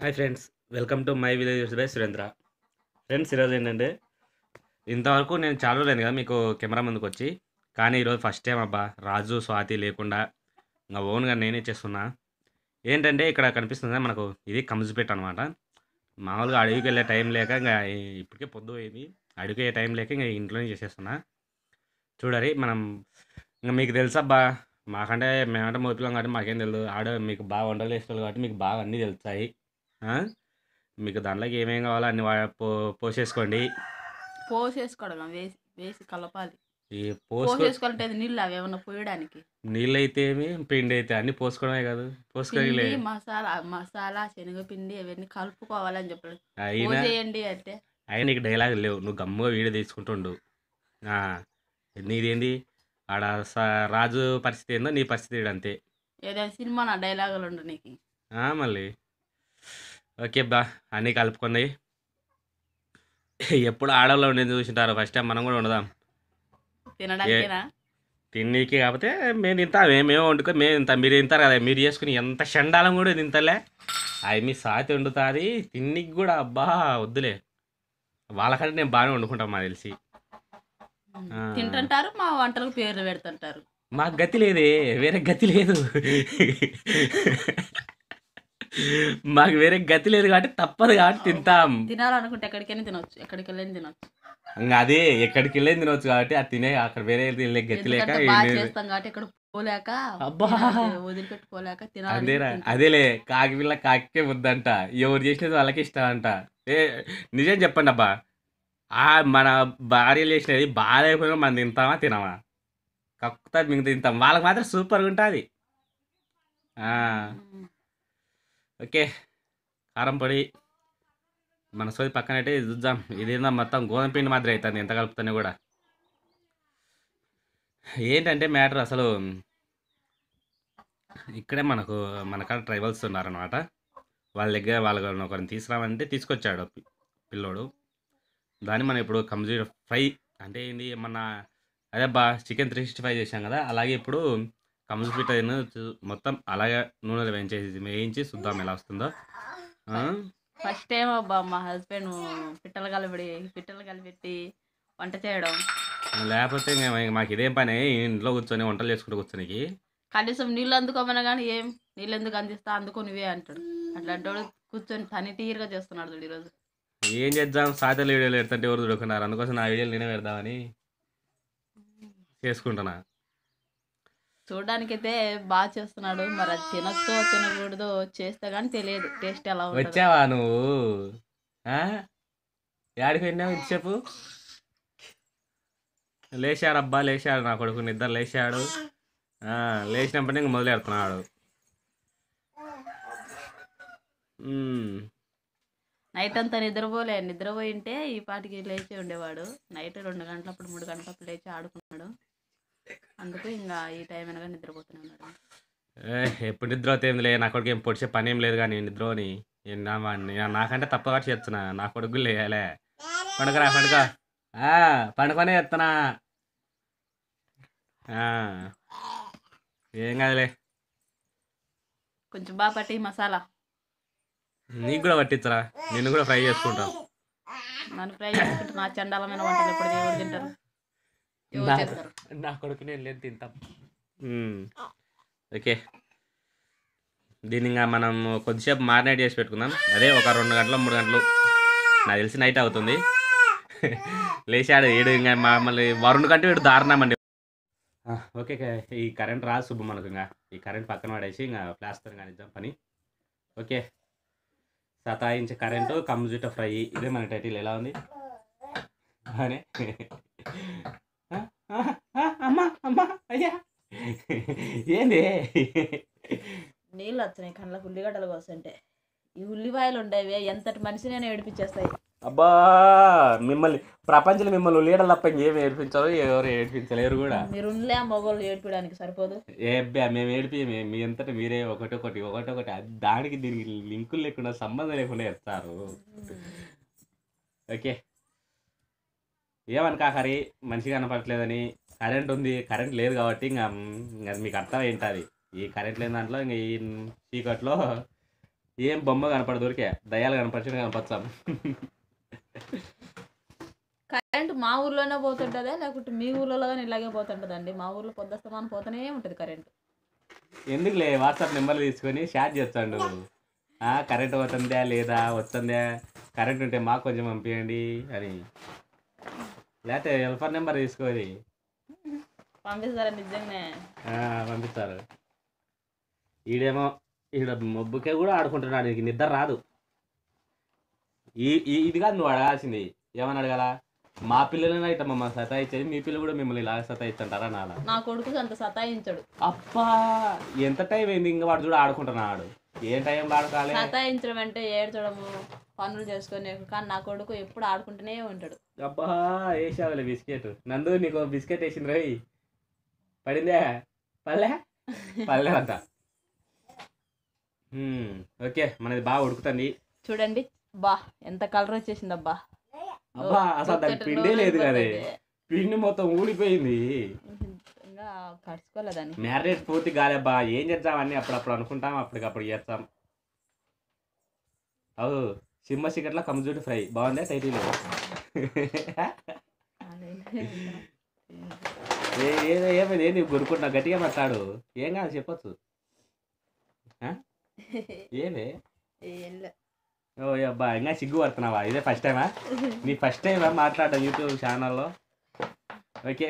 Hi friends welcome to my village by Surendra friends ఈరోజు ఏంటంటే ఇంతవరకు నేను చాలా రోజులైంది కదా మీకు కెమెరా ముందుకు వచ్చి కానీ ఈరోజు ఫస్ట్ టైం అబ్బా రాజు స్వాతి లేకుండా ఇంకా ఓన్గా నేనే చేస్తున్నా ఏంటంటే ఇక్కడ కనిపిస్తుంది కదా మనకు ఇది కంజుపేట అనమాట మామూలుగా అడవికి వెళ్ళే టైం లేక ఇంకా ఈ- ఇప్పటికే పొద్దు అయింది అడవికి వెళ్ళే టైం లేక ఇంకా ఇంట్లోనే చేసేస్తున్నా చూడరి మనం ఇంకా మీకు తెలుసబ్బా మాకంటే మేమంటే మోపిలం కాబట్టి మాకేం తెలియదు ఆడ మీకు బాగా వంటలు వేసుకోవాలి కాబట్టి మీకు బాగా అన్నీ తెలుస్తాయి ఆ? మీకు దాంట్లోకి ఏమేం కావాలో అన్ని వా- పో పోసేసుకోండి పోసేసుకోవడం వేసి వేసి కలపాలి ఈ పోసుకో పోసేసుకోవాలంటే అది నీళ్ళు అవి ఏమన్నా పోయడానికి నీళ్ళు అయితే ఏమి పిండి అయితే అన్ని పోసుకోవడమే కాదు పోసుకోలే పిండి మసాలా మసాలా శనగపిండి అవన్నీ కలుపుకోవాలని చెప్పాడు అయినా పోసేయండి అంటే అయినా నీకు డైలాగ్ లేవు నువ్వు గమ్ముగా వీడియో తీసుకుంటుండు ఆ, నీదేంది ఆడ స- రాజు పరిస్థితి ఏందో నీ పరిస్థితి ఈడ అంతే ఏదైనా సినిమా నా డైలాగులు ఉండు నీకు ఆ, మళ్ళీ ఓకే బా అన్నీ కలుపుకుంది ఎప్పుడు ఆడవాళ్ళు ఉండేది చూసింటారు ఫస్ట్ టైం మనం కూడా ఉండదాం తినడానికేనా తిన్నీకి కాకపోతే మేము తింటాం మేమేమో వండుకో మేము తింటాం మీరు తింటారు కదా మీరు చేసుకుని ఎంత చండాలం కూడా తింటలే అవి మీ సాతి వండుతుంది తిన్నికి కూడా అబ్బా వద్దులే వాళ్ళకంటే నేను బాగానే వండుకుంటాం మాకు తెలిసి ఆ. తింటుంటారు మా వంటలకు పేర్లు పెడుతుంటారు మాకు గతి లేదే వేరే గతి లేదు మాకు వేరే గతి లేదు కాబట్టి తప్పదు కాబట్టి తింటాం తినాలనుకుంటే ఎక్కడికైనా తినొచ్చు ఎక్కడికి వెళ్ళని తినొచ్చు ఇంకా అదే ఎక్కడికి వెళ్ళేది తినవచ్చు కాబట్టి అది తినే అక్కడ వేరే తినలే గతి లేక ఎందుకంటే బాగా ఈ- చేస్తాం కాబట్టి ఎక్కడ పోలేక అబ్బా. వదిలిపెట్టుకోలేక అదేరా తినాలి అదేలే కాకి పిల్ల కాకే వద్దంట ఎవరు చేసినది వాళ్ళకి ఇష్టం అంట ఏ నిజం చెప్పండి అబ్బా ఆ మన భార్యలు చేసినది బాగాలేకపోయినా మనం తింటామా తినమా కక్కుతా మీకు తింటాం వాళ్ళకి మాత్రం సూపర్గా ఉంటుంది ఓకే కారం పొడి మన సోది పక్కనైతే ఇది చూద్దాం ఇదేందో మొత్తం గోధుమ పిండి మాదిరి అవుతుంది ఎంత కలుపుతానే కూడా ఏంటంటే మ్యాటర్ అసలు ఇక్కడే మనకు మన కాడ ట్రైబల్స్ ఉన్నారనమాట వాళ్ళ దగ్గర వాళ్ళ ఒకరిని తీసుకురామంటే తీసుకొచ్చాడు పి- పిల్లోడు దాన్ని మనం ఇప్పుడు కంప్లీట్ ఫ్రై అంటే ఏంది ఏమన్నా అదే బా చికెన్ త్రీ సిక్స్టీ ఫైవ్ చేసాం కదా అలాగే ఇప్పుడు కంప్లీట్ మొత్తం అలాగే నూనెలో వేయించేసి వేయించి చూద్దాం ఎలా వస్తుందో ఆ? ఫస్ట్ టైం అబ్బా మా హస్బెండ్ పిట్టలు కలిపి పిట్టలు కలిపెట్టి వంట చేయడం లేకపోతే ఇంకా మా- మాకు ఇదేం పని ఇంట్లో కూర్చొని వంటలు చేసుకుంటూ కూర్చొనికి కనీసం నీళ్ళు అందుకోమన్నా కానీ ఏం నీళ్ళు ఎందుకు అందిస్తా అందుకో నువ్వే అంటాడు అట్లాంటోడు కూర్చొని తని తీరుగా చేస్తున్నాడు చూడు ఈరోజు ఏం చేద్దాం సాధ్యాలు వీడియోలు పెడుతుంటే ఎవరు చూడుకున్నారు అందుకోసం నా వీడియోలు నేనే పెడదామని చేసుకుంటున్నా చూడడానికైతే బాగా చేస్తున్నాడు మరి అది తినొచ్చో తినకూడదో చేస్తే కానీ తెలియదు టేస్ట్ ఎలా ఉంటుంది వచ్చావా నువ్వు ఆ? యాడికి వెళ్ళావు ఇది చెప్పు లేచాడు అబ్బా లేచాడు నా కొడుకు నిద్ర లేచాడు ఆ, లేచినప్పటి ఇంక మొదలెడుతున్నాడు మ్మ్. నైట్ అంతా నిద్రపోలే నిద్రపోయి ఉంటే ఈ పాటికి లేచి ఉండేవాడు నైట్ రెండు గంటలప్పుడు మూడు గంటలప్పుడు లేచి ఆడుకున్నాడు అందుకు ఇంకా ఈ టైం అనగా నిద్రపోతూనే ఉన్నాడు ఏ, ఎప్పుడు నిద్ర అవుతుంది నా కొడుకు ఏం పొడిచే పని ఏం లేదు కానీ నిద్రని ఏ- నా వాడిని- నా- నాకంటే తప్పగా చేస్తున్నా నా కొడుకు లేయాలే పండుగరా పండుగ ఆ, పండుకొనే చేస్తున్నా ఆ, ఏం కాదులే కొంచెం బాగా పట్టి మసాలా నీకు కూడా పట్టించరా నిన్ను కూడా ఫ్రై చేసుకుంటాం నన్ను ఫ్రై చేసుకుంటే నా చండాలమైన వంటలు ఎప్పుడు ఎవరు తింటారు ఎవరు నా- చేస్తారు నా కొడుకు నేను లేదు తింటాం మ్మ్. ఓకే దీన్ని ఇంకా మనం కొద్దిసేపు మారినేట్ చేసి పెట్టుకుందాం అదే ఒక రెండు గంటలు మూడు గంటలు నాకు తెలిసి నైట్ అవుతుంది లేచాడు ఏడు ఇంకా మమ్మల్ని వరుణ్ కంటే వీడు దారుణమండి ఆ, ఓకే క- ఈ కరెంట్ రాదు శుభం మనకు ఇంకా ఈ కరెంట్ పక్కన పడేసి ఇంకా ప్లాస్టర్ కానిద్దాం పని ఓకే సతాయించే కరెంటు కంప్యూట ఫ్రై ఇదే మన టైటిల్ ఎలా ఉంది అనే ఆ, ఆ, ఆ, అమ్మా అమ్మా అయ్యా ఏంది నీళ్ళు వచ్చినాయి కళ్ళకు ఉల్లిగడ్డలు కోస్తుంటే ఈ ఉల్లిపాయలు ఉండేవి ఎంతటి మనిషిని ఏడిపించేస్తాయి అబ్బా మిమ్మల్ని ప్రపంచంలో మిమ్మల్ని లీడర్ తప్ప ఇంకేం ఏడిపించారు ఎవరు ఏడిపించలేరు కూడా మీరు ఉండలే మగవాళ్ళు ఏడిపించడానికి సరిపోదు ఏ అబ్బా మేము ఏడిపి మీ- మీ అంతటా మీరే ఒకటొకటి ఒకటొకటి అది దానికి దీనికి లింకులు లేకుండా సంబంధం లేకుండా చెప్తారు ఓకే ఏమనుకా హరి మనిషి కనపడట్లేదని కరెంట్ ఉంది కరెంట్ లేదు కాబట్టి ఇంకా ఇంకా మీకు అర్థం ఏంటది ఈ కరెంట్ లేని దాంట్లో ఇంకా ఈ చీకట్లో ఏం బొమ్మ కనపడదు ఊరికే దయాలు కనపరిచిన కనపచ్చాం కరెంట్ మా ఊర్లోనే పోతుంటుందా లేకుంటే మీ ఊర్లో కానీ ఇలాగే పోతుంటుందండి మా ఊర్లో పొద్దుస్తమానం పోతూనే ఉంటుంది కరెంట్ ఎందుకులే వాట్సాప్ నెంబర్లు తీసుకొని షేర్ చేస్తాడు ఆ, కరెంట్ పోతుందా లేదా వస్తుందా కరెంట్ ఉంటే మాకు కొంచెం పంపించండి అని లేకపోతే హెల్పర్ నెంబర్ తీసుకోవాలి పంపిస్తారా నిజంగానే ఆ, పంపిస్తారు ఈడేమో ఈడ మబ్బుకే కూడా ఆడుకుంటున్నాడు నీకు నిద్ర రాదు ఈ ఈ- ఇది కాదు నువ్వు అడగాల్సింది ఏమని అడగాల మా పిల్లలైనా ఇట్లా మమ్మల్ని సతాయించేది మీ పిల్లలు కూడా మిమ్మల్ని ఇలా సతాయిస్తుంటారా నాలా నా కొడుకు అంత సతాయించడు అబ్బా ఎంత టైం అయింది ఇంకా వాడు చూడ ఆడుకుంటున్నాడు ఏ టైం ఆడుకోవాలి సతాయించడం అంటే ఏడ్చడము పనులు చేసుకొని కానీ నా కొడుకు ఎప్పుడు ఆడుకుంటూనే ఉంటాడు అబ్బా వేసావులే బిస్కెట్ నందు నీకు బిస్కెట్ వేసింది రవి పడిందే పల్లె పల్లె అంట హ్మ్, ఓకే మనది బాగా ఉడుకుతుంది చూడండి బా ఎంత కలర్ వచ్చేసింది అబ్బా అబ్బా అసలు దానికి పిండే లేదు కదే పిండి మొత్తం ఊడిపోయింది ఇంకా కడుచుకోలేదని మ్యారినేట్ పూర్తి కాలేబ్బా ఏం చేద్దామని అప్పుడప్పుడు అనుకుంటాం అప్పటికప్పుడు చేస్తాం అవు సింహ సిగట్ల కమ్జూటి ఫ్రై బాగుందా టైటిల్ ఏ ఏదో ఏమైంది ఏంది గురుకుంటున్నా గట్టిగా మాట్లాడు ఏం కాదు చెప్పొచ్చు ఆ? ఏమే ఓ అబ్బా ఇంకా సిగ్గు పడుతున్నావా ఇదే ఫస్ట్ టైమా నీ ఫస్ట్ టైమా మాట్లాడడం యూట్యూబ్ ఛానల్లో ఓకే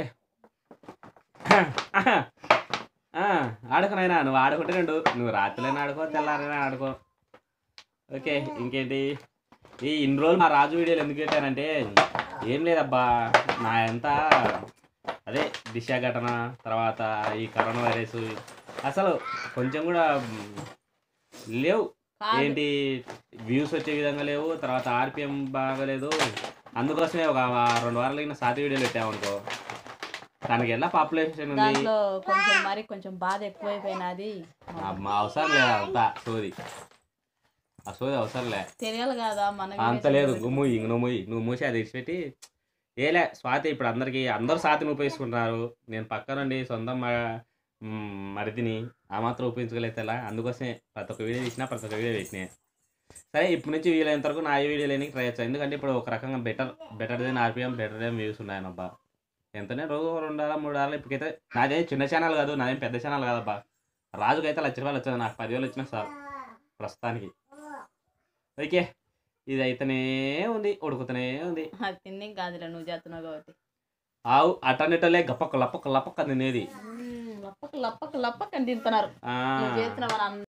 ఆడుకునైనా నువ్వు ఆడుకుంటే రెండు నువ్వు రాత్రులైనా ఆడుకో తెల్లారైనా ఆడుకో ఓకే ఇంకేంటి ఈ ఇన్ని రోజులు మా రాజు వీడియోలు ఎందుకు పెట్టానంటే ఏం లేదబ్బా నా ఎంత అదే దిశ ఘటన తర్వాత ఈ కరోనా వైరస్ అసలు కొంచెం కూడా మ్, లేవు కాదు. ఏంటి వ్యూస్ వచ్చే విధంగా లేవు తర్వాత ఆర్పిఎం బాగలేదు అందుకోసమే ఒక వా- రెండు వారాలు అయిన సాతి వీడియోలు పెట్టామనుకో తనకి ఎలా పాపులేషన్ ఉంది దాంట్లో కొంచెం మరి కొంచెం బాధ ఎక్కువైపోయినది ఆ, మా అవసరం లేదు అంతా సోది ఆ సోది అవసరం లే తెలియాలి కదా మనకి అంత లేదు నువ్వు మూయి ఇంక నువ్వు మూయి నువ్వు మూసి అది ఇచ్చిపెట్టి ఏలే స్వాతి ఇప్పుడు అందరికి అందరూ స్వాతిని ఉపయోగించుకుంటున్నారు నేను పక్క నుండి సొంతం మ- మ్, మరిదిని ఆ మాత్రం ఉపయోగించుకోలేదు ఎలా అందుకోసమే ప్రతి ఒక్క వీడియో తీసినా ప్రతి ఒక్క వీడియో పెట్టినా సరే ఇప్పటి నుంచి వీలైనంత వరకు నా వీడియో లేనికి ట్రై చేస్తాను ఎందుకంటే ఇప్పుడు ఒక రకంగా better better than RPM better than views ఉన్నాయనబ్బా ఎంతనే రోజు రెండు వారాలు మూడు వారాలు ఇప్పటికైతే నాదేం చిన్న ఛానల్ కాదు నాదేం పెద్ద ఛానల్ కాదబ్బా రాజుకైతే లక్ష రూపాయలు వచ్చేది నాకు పదివేలు వచ్చినా సార్ ప్రస్తుతానికి ఓకే ఇది అయితేనే ఉంది ఉడుకుతూనే ఉంది అది తిండి కాదులే నువ్వు చేస్తున్నావు కాబట్టి ఆవు అటన్నిటలే గప్పక్క లప్పక్క లప్పక్క తినేది మ్మ్, లప్పక లప్పక లప్పక అని తింటున్నారు ఆ, నువ్వు చేస్తున్నావు